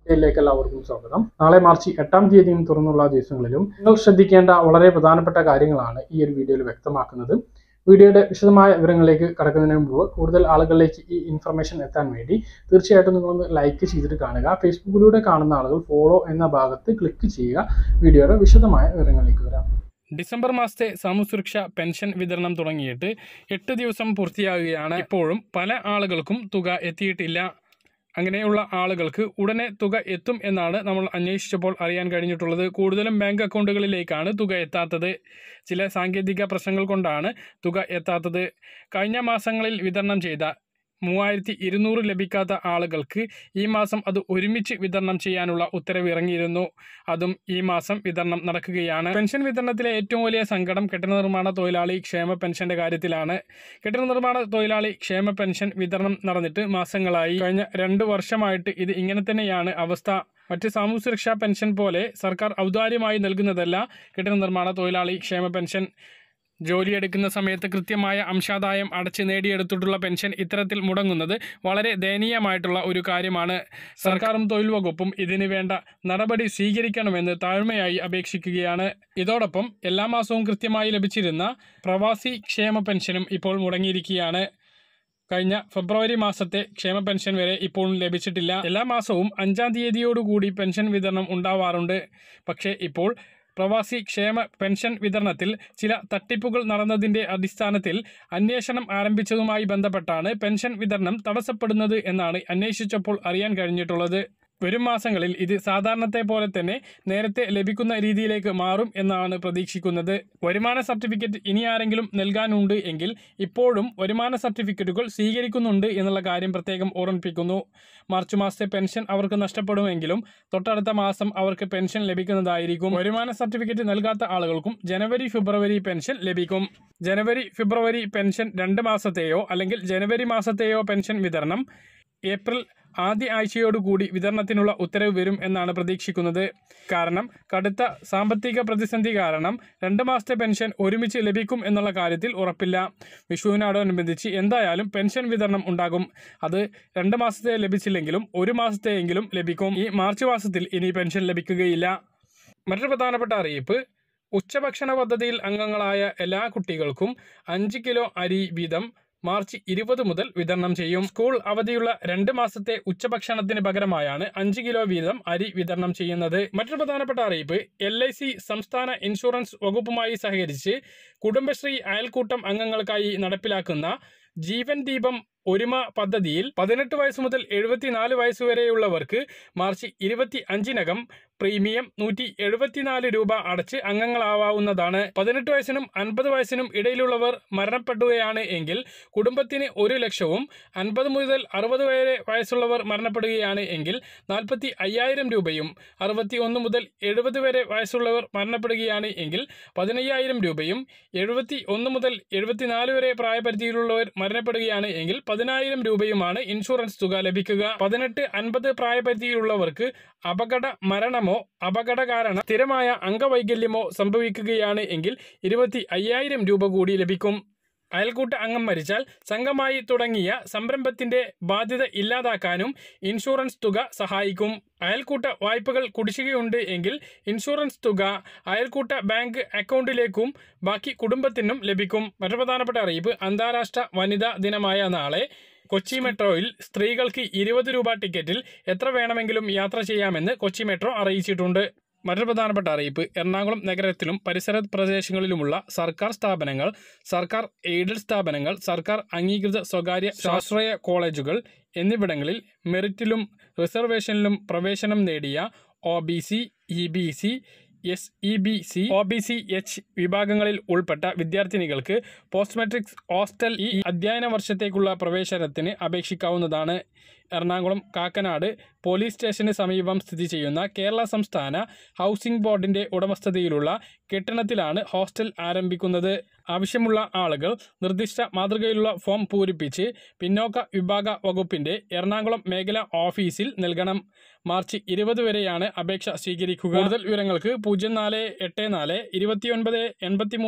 ഇതിലേക്ക് എല്ലാവർക്കും സ്വാഗതം നാളെ മാർച്ച് എട്ടാം തീയതിയും തുറന്നുള്ള ദിവസങ്ങളിലും നിങ്ങൾ ശ്രദ്ധിക്കേണ്ട വളരെ പ്രധാനപ്പെട്ട കാര്യങ്ങളാണ് ഈ ഒരു വീഡിയോയിൽ വ്യക്തമാക്കുന്നത് വീഡിയോയുടെ വിശദമായ വിവരങ്ങളിലേക്ക് കടക്കുന്നതിന് മുമ്പ് കൂടുതൽ ആളുകളിലേക്ക് ഈ ഇൻഫർമേഷൻ എത്താൻ വേണ്ടി തീർച്ചയായിട്ടും നിങ്ങളൊന്ന് ലൈക്ക് ചെയ്തിട്ട് കാണുക ഫേസ്ബുക്കിലൂടെ കാണുന്ന ആളുകൾ ഫോളോ എന്ന ഭാഗത്ത് ക്ലിക്ക് ചെയ്യുക വീഡിയോയുടെ വിശദമായ വിവരങ്ങളിലേക്ക് വരാം ഡിസംബർ മാസത്തെ സാമൂഹ്യസുരക്ഷ പെൻഷൻ വിതരണം തുടങ്ങിയിട്ട് എട്ട് ദിവസം പൂർത്തിയാകുകയാണ് ഇപ്പോഴും പല ആളുകൾക്കും തുക എത്തിയിട്ടില്ല അങ്ങനെയുള്ള ആളുകൾക്ക് ഉടനെ തുക എത്തും എന്നാണ് നമ്മൾ അന്വേഷിച്ചപ്പോൾ അറിയാൻ കഴിഞ്ഞിട്ടുള്ളത് കൂടുതലും ബാങ്ക് അക്കൗണ്ടുകളിലേക്കാണ് തുക എത്താത്തത് ചില സാങ്കേതിക പ്രശ്നങ്ങൾ കൊണ്ടാണ് തുക എത്താത്തത് കഴിഞ്ഞ മാസങ്ങളിൽ വിതരണം ചെയ്ത മൂവായിരത്തി ഇരുന്നൂറ് ലഭിക്കാത്ത ആളുകൾക്ക് ഈ മാസം അത് ഒരുമിച്ച് വിതരണം ചെയ്യാനുള്ള ഉത്തരവ് ഇറങ്ങിയിരുന്നു അതും ഈ മാസം വിതരണം നടക്കുകയാണ് പെൻഷൻ വിതരണത്തിലെ ഏറ്റവും വലിയ സങ്കടം കെട്ടിട നിർമ്മാണ തൊഴിലാളി ക്ഷേമ പെൻഷന്റെ കാര്യത്തിലാണ് കെട്ടിട നിർമ്മാണ തൊഴിലാളി ക്ഷേമ പെൻഷൻ വിതരണം നടന്നിട്ട് മാസങ്ങളായി കഴിഞ്ഞ രണ്ട് വർഷമായിട്ട് ഇത് ഇങ്ങനെ തന്നെയാണ് അവസ്ഥ മറ്റ് സാമൂഹ്യ സുരക്ഷാ പെൻഷൻ പോലെ സർക്കാർ ഔദാര്യമായി നൽകുന്നതല്ല കെട്ടിട നിർമ്മാണ തൊഴിലാളി ക്ഷേമ പെൻഷൻ ജോലിയെടുക്കുന്ന സമയത്ത് കൃത്യമായ അംശാദായം അടച്ച് നേടിയെടുത്തിട്ടുള്ള പെൻഷൻ ഇത്തരത്തിൽ മുടങ്ങുന്നത് വളരെ ദയനീയമായിട്ടുള്ള ഒരു കാര്യമാണ് സർക്കാരും തൊഴിൽ വകുപ്പും ഇതിന് വേണ്ട നടപടി സ്വീകരിക്കണമെന്ന് താഴ്മയായി അപേക്ഷിക്കുകയാണ് ഇതോടൊപ്പം എല്ലാ മാസവും കൃത്യമായി ലഭിച്ചിരുന്ന പ്രവാസി ക്ഷേമ പെൻഷനും ഇപ്പോൾ മുടങ്ങിയിരിക്കുകയാണ് കഴിഞ്ഞ ഫെബ്രുവരി മാസത്തെ ക്ഷേമ പെൻഷൻ വരെ ഇപ്പോഴും ലഭിച്ചിട്ടില്ല എല്ലാ മാസവും അഞ്ചാം തീയതിയോടുകൂടി പെൻഷൻ വിതരണം ഉണ്ടാവാറുണ്ട് പക്ഷേ ഇപ്പോൾ പ്രവാസി ക്ഷേമ പെൻഷൻ വിതരണത്തിൽ ചില തട്ടിപ്പുകൾ നടന്നതിന്റെ അടിസ്ഥാനത്തിൽ അന്വേഷണം ആരംഭിച്ചതുമായി ബന്ധപ്പെട്ടാണ് പെൻഷൻ വിതരണം തടസ്സപ്പെടുന്നത് എന്നാണ് അന്വേഷിച്ചപ്പോൾ അറിയാൻ കഴിഞ്ഞിട്ടുള്ളത് വരും മാസങ്ങളിൽ ഇത് സാധാരണത്തെ പോലെ തന്നെ നേരത്തെ ലഭിക്കുന്ന രീതിയിലേക്ക് മാറും എന്നാണ് പ്രതീക്ഷിക്കുന്നത് വരുമാന സർട്ടിഫിക്കറ്റ് ഇനി ആരെങ്കിലും നൽകാനുണ്ട് എങ്കിൽ ഇപ്പോഴും വരുമാന സർട്ടിഫിക്കറ്റുകൾ സ്വീകരിക്കുന്നുണ്ട് എന്നുള്ള കാര്യം പ്രത്യേകം ഓർമ്മിപ്പിക്കുന്നു മാർച്ച് മാസത്തെ പെൻഷൻ അവർക്ക് നഷ്ടപ്പെടുമെങ്കിലും തൊട്ടടുത്ത മാസം അവർക്ക് പെൻഷൻ ലഭിക്കുന്നതായിരിക്കും വരുമാന സർട്ടിഫിക്കറ്റ് നൽകാത്ത ആളുകൾക്കും ജനുവരി ഫെബ്രുവരി പെൻഷൻ ലഭിക്കും ജനുവരി ഫെബ്രുവരി പെൻഷൻ രണ്ട് മാസത്തെയോ അല്ലെങ്കിൽ ജനുവരി മാസത്തെയോ പെൻഷൻ വിതരണം ഏപ്രിൽ ആദ്യ ആഴ്ചയോടുകൂടി വിതരണത്തിനുള്ള ഉത്തരവ് വരും എന്നാണ് പ്രതീക്ഷിക്കുന്നത് കാരണം കടുത്ത സാമ്പത്തിക പ്രതിസന്ധി കാരണം രണ്ട് മാസത്തെ പെൻഷൻ ഒരുമിച്ച് ലഭിക്കും എന്നുള്ള കാര്യത്തിൽ ഉറപ്പില്ല വിഷുവിനോടനുബന്ധിച്ച് എന്തായാലും പെൻഷൻ വിതരണം ഉണ്ടാകും അത് രണ്ട് മാസത്തെ ലഭിച്ചില്ലെങ്കിലും ഒരു മാസത്തെയെങ്കിലും ലഭിക്കും ഈ മാർച്ച് മാസത്തിൽ ഇനി പെൻഷൻ ലഭിക്കുകയില്ല മറ്റൊരു പ്രധാനപ്പെട്ട അറിയിപ്പ് ഉച്ചഭക്ഷണ പദ്ധതിയിൽ അംഗങ്ങളായ എല്ലാ കുട്ടികൾക്കും അഞ്ച് കിലോ അരി വീതം മാർച്ച് ഇരുപത് മുതൽ വിതരണം ചെയ്യും സ്കൂൾ അവധിയുള്ള രണ്ട് മാസത്തെ ഉച്ചഭക്ഷണത്തിന് പകരമായാണ് അഞ്ച് കിലോ വീതം അരി വിതരണം ചെയ്യുന്നത് മറ്റൊരു പ്രധാനപ്പെട്ട അറിയിപ്പ് എൽ ഐ സി സംസ്ഥാന ഇൻഷുറൻസ് വകുപ്പുമായി സഹകരിച്ച് കുടുംബശ്രീ അയൽക്കൂട്ടം അംഗങ്ങൾക്കായി നടപ്പിലാക്കുന്ന ജീവൻ ദീപം ഒരുമ പദ്ധതിയിൽ പതിനെട്ട് വയസ്സ് മുതൽ എഴുപത്തിനാല് വയസ്സ് വരെയുള്ളവർക്ക് മാർച്ച് ഇരുപത്തി അഞ്ചിനകം പ്രീമിയം നൂറ്റി എഴുപത്തിനാല് രൂപ അടച്ച് അംഗങ്ങളാവാവുന്നതാണ് പതിനെട്ട് വയസ്സിനും അൻപത് വയസ്സിനും ഇടയിലുള്ളവർ മരണപ്പെടുകയാണ് എങ്കിൽ കുടുംബത്തിന് ഒരു ലക്ഷവും അൻപത് മുതൽ അറുപത് വരെ വയസ്സുള്ളവർ മരണപ്പെടുകയാണ് എങ്കിൽ നാൽപ്പത്തി അയ്യായിരം രൂപയും അറുപത്തി ഒന്ന് മുതൽ എഴുപത് വരെ വയസ്സുള്ളവർ മരണപ്പെടുകയാണ് എങ്കിൽ പതിനയ്യായിരം രൂപയും എഴുപത്തി ഒന്ന് മുതൽ എഴുപത്തിനാല് വരെ പ്രായപരിധിയിലുള്ളവർ മരണപ്പെടുകയാണ് എങ്കിൽ പതിനായിരം രൂപയുമാണ് ഇൻഷുറൻസ് തുക ലഭിക്കുക പതിനെട്ട് അൻപത് പ്രായപരിധിയിലുള്ളവർക്ക് അപകട മരണമോ അപകട കാരണം സ്ഥിരമായ അംഗവൈകല്യമോ സംഭവിക്കുകയാണ് എങ്കിൽ ഇരുപത്തി അയ്യായിരം രൂപ കൂടി ലഭിക്കും അയൽക്കൂട്ട അംഗം മരിച്ചാൽ സംഘമായി തുടങ്ങിയ സംരംഭത്തിന്റെ ബാധ്യത ഇല്ലാതാക്കാനും ഇൻഷുറൻസ് തുക സഹായിക്കും അയൽക്കൂട്ട വായ്പകൾ കുടിശ്ശികയുണ്ട് എങ്കിൽ ഇൻഷുറൻസ് തുക അയൽക്കൂട്ട ബാങ്ക് അക്കൗണ്ടിലേക്കും ബാക്കി കുടുംബത്തിനും ലഭിക്കും മറ്റു പ്രധാനപ്പെട്ട അറിയിപ്പ് അന്താരാഷ്ട്ര വനിതാ ദിനമായ നാളെ കൊച്ചി മെട്രോയിൽ സ്ത്രീകൾക്ക് ഇരുപത് രൂപ ടിക്കറ്റിൽ എത്ര വേണമെങ്കിലും യാത്ര ചെയ്യാമെന്ന് കൊച്ചി മെട്രോ അറിയിച്ചിട്ടുണ്ട് മറ്റൊരു പ്രധാനപ്പെട്ട അറിയിപ്പ് എറണാകുളം നഗരത്തിലും പരിസര പ്രദേശങ്ങളിലുമുള്ള സർക്കാർ സ്ഥാപനങ്ങൾ സർക്കാർ എയ്ഡഡ് സ്ഥാപനങ്ങൾ സർക്കാർ അംഗീകൃത സ്വകാര്യ സ്വാശ്രയ കോളേജുകൾ എന്നിവിടങ്ങളിൽ മെറിറ്റിലും റിസർവേഷനിലും പ്രവേശനം നേടിയ O B C E B C S E B C O B C H വിഭാഗങ്ങളിൽ ഉൾപ്പെട്ട വിദ്യാർത്ഥിനികൾക്ക് പോസ്റ്റ് മെട്രിക്സ് ഹോസ്റ്റൽ ഈ അധ്യയന വർഷത്തേക്കുള്ള പ്രവേശനത്തിന് അപേക്ഷിക്കാവുന്നതാണ് എറണാകുളം കാക്കനാട് പോലീസ് സ്റ്റേഷന് സമീപം സ്ഥിതി ചെയ്യുന്ന കേരള സംസ്ഥാന ഹൗസിംഗ് ബോർഡിന്റെ ഉടമസ്ഥതയിലുള്ള കെട്ടിടത്തിലാണ് ഹോസ്റ്റൽ ആരംഭിക്കുന്നത് ആവശ്യമുള്ള ആളുകൾ നിർദ്ദിഷ്ട മാതൃകയിലുള്ള ഫോം പൂരിപ്പിച്ച് പിന്നോക്ക വിഭാഗ വകുപ്പിന്റെ എറണാകുളം മേഖല ഓഫീസിൽ നൽകണം മാർച്ച് ഇരുപത് വരെയാണ് അപേക്ഷ സ്വീകരിക്കുക കൂടുതൽ വിവരങ്ങൾക്ക് പൂജ്യം നാല് എട്ട് നാല് ഇരുപത്തിയൊൻപത് എൺപത്തി മൂന്ന്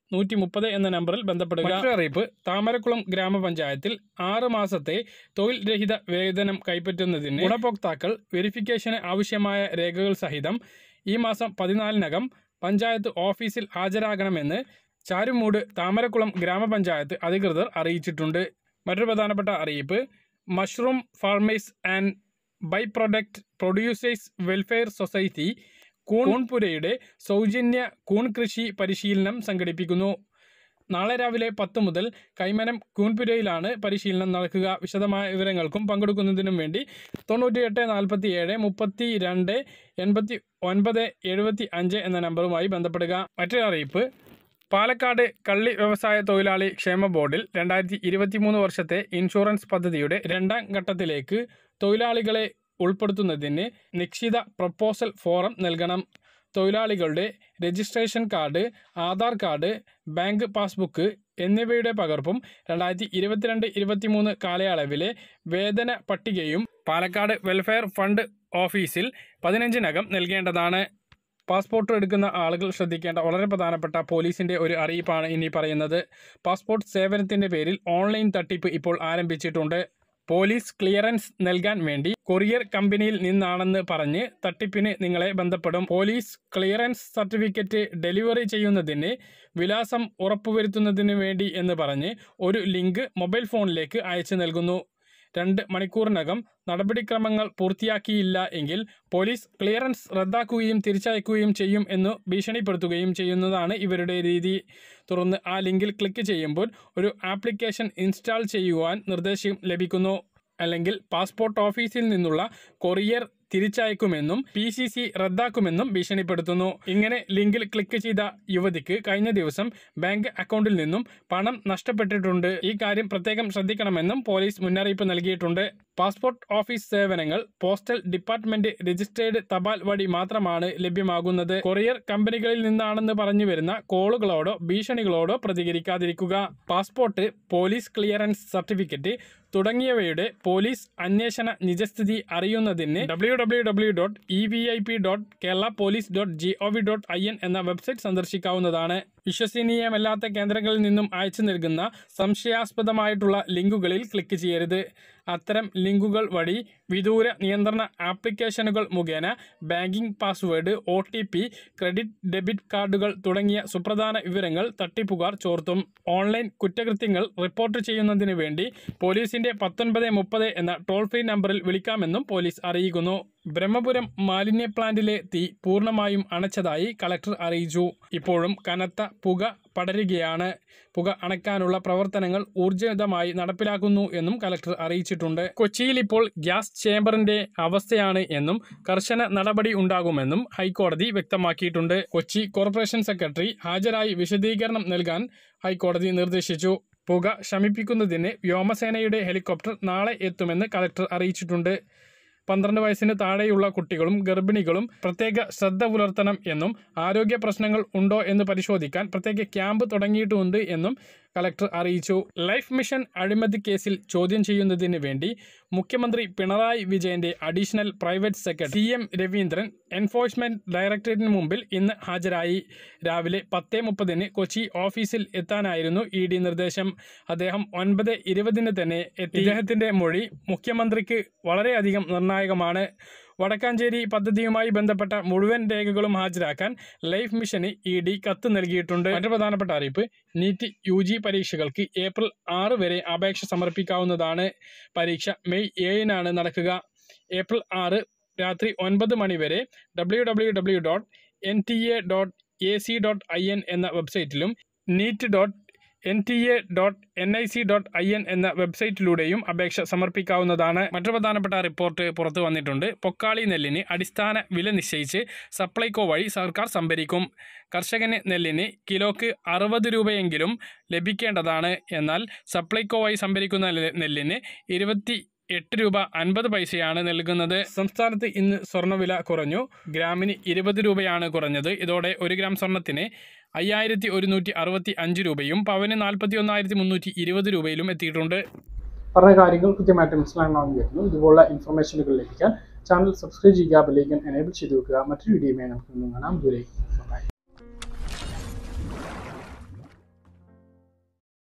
നൂറ്റി മുപ്പത് എന്ന നമ്പറിൽ ബന്ധപ്പെടുക മറ്റൊരു അറിയിപ്പ് താമരക്കുളം ഗ്രാമപഞ്ചായത്തിൽ ആറ് മാസത്തെ തൊഴിൽ രഹിത വേതനം കൈപ്പറ്റുന്നതിന് ഗുണഭോക്താക്കൾ വെരിഫിക്കേഷന് ആവശ്യമായ രേഖകൾ സഹിതം ഈ മാസം പതിനാലിനകം പഞ്ചായത്ത് ഓഫീസിൽ ഹാജരാകണമെന്ന് ചാരുമൂട് താമരക്കുളം ഗ്രാമപഞ്ചായത്ത് അധികൃതർ അറിയിച്ചിട്ടുണ്ട് മറ്റൊരു പ്രധാനപ്പെട്ട അറിയിപ്പ് mushroom farmers and by product producers welfare society കൂൺപുരയുടെ സൗജന്യ കൂൺ കൃഷി പരിശീലനം സംഘടിപ്പിക്കുന്നു നാളെ രാവിലെ പത്ത് മുതൽ കൈമനം കൂൺപുരയിലാണ് പരിശീലനം നടക്കുക വിശദമായ വിവരങ്ങൾക്കും പങ്കെടുക്കുന്നതിനും വേണ്ടി തൊണ്ണൂറ്റി എട്ട് നാൽപ്പത്തി ഏഴ് മുപ്പത്തി രണ്ട് എൺപത്തി ഒൻപത് എഴുപത്തി അഞ്ച് എന്ന നമ്പറുമായി ബന്ധപ്പെടുക മറ്റൊരു അറിയിപ്പ് പാലക്കാട് കള്ളി വ്യവസായ തൊഴിലാളി ക്ഷേമ ബോർഡിൽ രണ്ടായിരത്തി ഇരുപത്തി മൂന്ന് വർഷത്തെ ഇൻഷുറൻസ് പദ്ധതിയുടെ രണ്ടാം ഘട്ടത്തിലേക്ക് തൊഴിലാളികളെ ഉൾപ്പെടുത്തുന്നതിന് നിശ്ചിത പ്രപ്പോസൽ ഫോറം നൽകണം തൊഴിലാളികളുടെ registration card Aadhaar card bank passbook എന്നിവയുടെ പകർപ്പും രണ്ടായിരത്തി ഇരുപത്തിരണ്ട് ഇരുപത്തിമൂന്ന് കാലയളവിലെ വേതന പട്ടികയും പാലക്കാട് വെൽഫെയർ ഫണ്ട് ഓഫീസിൽ പതിനഞ്ചിനകം നൽകേണ്ടതാണ് പാസ്പോർട്ട് എടുക്കുന്ന ആളുകൾ ശ്രദ്ധിക്കേണ്ട വളരെ പ്രധാനപ്പെട്ട പോലീസിൻ്റെ ഒരു അറിയിപ്പാണ് ഇനി പറയുന്നത് പാസ്പോർട്ട് സേവനത്തിൻ്റെ പേരിൽ ഓൺലൈൻ തട്ടിപ്പ് ഇപ്പോൾ ആരംഭിച്ചിട്ടുണ്ട് പോലീസ് ക്ലിയറൻസ് നൽകാൻ വേണ്ടി കൊറിയർ കമ്പനിയിൽ നിന്നാണെന്ന് പറഞ്ഞ് തട്ടിപ്പിന് നിങ്ങളെ ബന്ധപ്പെടും പോലീസ് ക്ലിയറൻസ് സർട്ടിഫിക്കറ്റ് ഡെലിവറി ചെയ്യുന്നതിന് വിലാസം ഉറപ്പുവരുത്തുന്നതിന് വേണ്ടി എന്ന് പറഞ്ഞ് ഒരു ലിങ്ക് മൊബൈൽ ഫോണിലേക്ക് അയച്ചു നൽകുന്നു രണ്ട് മണിക്കൂറിനകം നടപടിക്രമങ്ങൾ പൂർത്തിയാക്കിയില്ല എങ്കിൽ പോലീസ് ക്ലിയറൻസ് റദ്ദാക്കുകയും തിരിച്ചയക്കുകയും ചെയ്യും എന്ന് ഭീഷണിപ്പെടുത്തുകയും ചെയ്യുന്നതാണ് ഇവരുടെ രീതി തുടർന്ന് ആ ലിങ്കിൽ ക്ലിക്ക് ചെയ്യുമ്പോൾ ഒരു ആപ്ലിക്കേഷൻ ഇൻസ്റ്റാൾ ചെയ്യുവാൻ നിർദ്ദേശം ലഭിക്കുന്നു അല്ലെങ്കിൽ പാസ്പോർട്ട് ഓഫീസിൽ നിന്നുള്ള കൊറിയർ തിരിച്ചയക്കുമെന്നും പി സി സി റദ്ദാക്കുമെന്നും ഭീഷണിപ്പെടുത്തുന്നു ഇങ്ങനെ ലിങ്കിൽ ക്ലിക്ക് ചെയ്ത യുവതിക്ക് കഴിഞ്ഞ ദിവസം ബാങ്ക് അക്കൗണ്ടിൽ നിന്നും പണം നഷ്ടപ്പെട്ടിട്ടുണ്ട് ഈ കാര്യം പ്രത്യേകം ശ്രദ്ധിക്കണമെന്നും പോലീസ് മുന്നറിയിപ്പ് നൽകിയിട്ടുണ്ട് പാസ്പോർട്ട് ഓഫീസ് സേവനങ്ങൾ പോസ്റ്റൽ ഡിപ്പാർട്ട്മെന്റ് രജിസ്റ്റേർഡ് തപാൽ വഴി മാത്രമാണ് ലഭ്യമാകുന്നത് കൊറിയർ കമ്പനികളിൽ നിന്നാണെന്ന് പറഞ്ഞു വരുന്ന കോളുകളോടോ ഭീഷണികളോടോ പ്രതികരിക്കാതിരിക്കുക പാസ്പോർട്ട് പോലീസ് ക്ലിയറൻസ് സർട്ടിഫിക്കറ്റ് തുടങ്ങിയവയുടെ പോലീസ് അന്വേഷണ നിജസ്ഥിതി അറിയുന്നതിന് W W W dot E V I P dot Kerala police dot G O V dot I N എന്ന വെബ്സൈറ്റ് സന്ദർശിക്കാവുന്നതാണ് വിശ്വസനീയമല്ലാത്ത കേന്ദ്രങ്ങളിൽ നിന്നും അയച്ചു നൽകുന്ന സംശയാസ്പദമായിട്ടുള്ള ലിങ്കുകളിൽ ക്ലിക്ക് ചെയ്യരുത് അത്തരം ലിങ്കുകൾ വഴി വിദൂര നിയന്ത്രണ ആപ്ലിക്കേഷനുകൾ മുഖേന banking password O T P credit debit കാർഡുകൾ തുടങ്ങിയ സുപ്രധാന വിവരങ്ങൾ തട്ടിപ്പുകാർ ചോർത്തും ഓൺലൈൻ കുറ്റകൃത്യങ്ങൾ റിപ്പോർട്ട് ചെയ്യുന്നതിന് വേണ്ടി പോലീസിന്റെ പത്തൊൻപത് മുപ്പത് എന്ന ടോൾ ഫ്രീ നമ്പറിൽ വിളിക്കാമെന്നും പോലീസ് അറിയിക്കുന്നു ബ്രഹ്മപുരം മാലിന്യ പ്ലാന്റിലെ തീ പൂർണ്ണമായും അണച്ചതായി കളക്ടർ അറിയിച്ചു ഇപ്പോഴും കനത്ത പുക പടരുകയാണ് പുക അണയ്ക്കാനുള്ള പ്രവർത്തനങ്ങൾ ഊർജിതമായി നടപ്പിലാക്കുന്നു എന്നും കലക്ടർ അറിയിച്ചിട്ടുണ്ട് കൊച്ചിയിൽ ഇപ്പോൾ ഗ്യാസ് ചേംബറിന്റെ അവസ്ഥയാണ് എന്നും കർശന നടപടി ഉണ്ടാകുമെന്നും ഹൈക്കോടതി വ്യക്തമാക്കിയിട്ടുണ്ട് കൊച്ചി കോർപ്പറേഷൻ സെക്രട്ടറി ഹാജരായി വിശദീകരണം നൽകാൻ ഹൈക്കോടതി നിർദ്ദേശിച്ചു പുക ശമിപ്പിക്കുന്നതിന് വ്യോമസേനയുടെ ഹെലികോപ്റ്റർ നാളെ എത്തുമെന്ന് കലക്ടർ അറിയിച്ചിട്ടുണ്ട് പന്ത്രണ്ട് വയസ്സിന് താഴെയുള്ള കുട്ടികളും ഗർഭിണികളും പ്രത്യേക ശ്രദ്ധ പുലർത്തണം എന്നും ആരോഗ്യ പ്രശ്നങ്ങൾ ഉണ്ടോ എന്ന് പരിശോധിക്കാൻ പ്രത്യേക ക്യാമ്പ് തുടങ്ങിയിട്ടുമുണ്ട് എന്നും കളക്ടർ അറിയിച്ചു ലൈഫ് മിഷൻ അഴിമതി കേസിൽ ചോദ്യം ചെയ്യുന്നതിന് വേണ്ടി മുഖ്യമന്ത്രി പിണറായി വിജയന്റെ additional private secretary C M Raveendran enforcement ഡയറക്ടറേറ്റിന് മുമ്പിൽ ഇന്ന് ഹാജരായി രാവിലെ പത്ത് മുപ്പതിന് കൊച്ചി ഓഫീസിൽ എത്താനായിരുന്നു ഇ ഡി നിർദ്ദേശം അദ്ദേഹം ഒൻപത് ഇരുപതിന് തന്നെ എത്തി ഇദ്ദേഹത്തിന്റെ മൊഴി മുഖ്യമന്ത്രിക്ക് വളരെയധികം നിർണായകമാണ് വടക്കാഞ്ചേരി പദ്ധതിയുമായി ബന്ധപ്പെട്ട മുഴുവൻ രേഖകളും ഹാജരാക്കാൻ ലൈഫ് മിഷന് ഇ ഡി കത്ത് നൽകിയിട്ടുണ്ട് മറ്റു പ്രധാനപ്പെട്ട അറിയിപ്പ് നീറ്റ് യു ജി പരീക്ഷകൾക്ക് ഏപ്രിൽ ആറ് വരെ അപേക്ഷ സമർപ്പിക്കാവുന്നതാണ് പരീക്ഷ മെയ് ഏഴിനാണ് നടക്കുക ഏപ്രിൽ ആറ് രാത്രി ഒൻപത് മണി വരെ W W W dot N T A dot A C dot I N എന്ന വെബ്സൈറ്റിലും NEET dot N T A dot N I C dot I N എന്ന വെബ്സൈറ്റിലൂടെയും അപേക്ഷ സമർപ്പിക്കാവുന്നതാണ് മറ്റു പ്രധാനപ്പെട്ട റിപ്പോർട്ട് പുറത്തു വന്നിട്ടുണ്ട് പൊക്കാളി നെല്ലിന് അടിസ്ഥാന വില നിശ്ചയിച്ച് സപ്ലൈകോ വഴി സർക്കാർ സംഭരിക്കും കർഷകന് നെല്ലിന് കിലോക്ക് അറുപത് രൂപയെങ്കിലും ലഭിക്കേണ്ടതാണ് എന്നാൽ സപ്ലൈകോ വഴി സംഭരിക്കുന്ന നെ- നെല്ലിന് ഇരുപത്തി എട്ട് രൂപ അൻപത് പൈസയാണ് നൽകുന്നത് സംസ്ഥാനത്ത് ഇന്ന് സ്വർണ്ണവില കുറഞ്ഞു ഗ്രാമിന് ഇരുപത് രൂപയാണ് കുറഞ്ഞത് ഇതോടെ ഒരു ഗ്രാം സ്വർണ്ണത്തിന് അയ്യായിരത്തി ഒരുന്നൂറ്റി അറുപത്തി അഞ്ച് രൂപയും പവന് നാൽപ്പത്തി ഒന്നായിരത്തി മുന്നൂറ്റി ഇരുപത് രൂപയിലും എത്തിയിട്ടുണ്ട് പറഞ്ഞ കാര്യങ്ങൾ കൃത്യമായിട്ട് മനസ്സിലാകണമെന്ന് വരുന്നു ഇതുപോലുള്ള ഇൻഫർമേഷനുകൾ ലഭിക്കാൻ ചാനൽ സബ്സ്ക്രൈബ് ചെയ്യുക ബെല്ലൈക്കൻ എനേബിൾ ചെയ്ത് വെക്കുക മറ്റൊരു വീഡിയോയുമായി നമുക്ക് വീണ്ടും കാണാം ദൂരേക്ക് ബൈ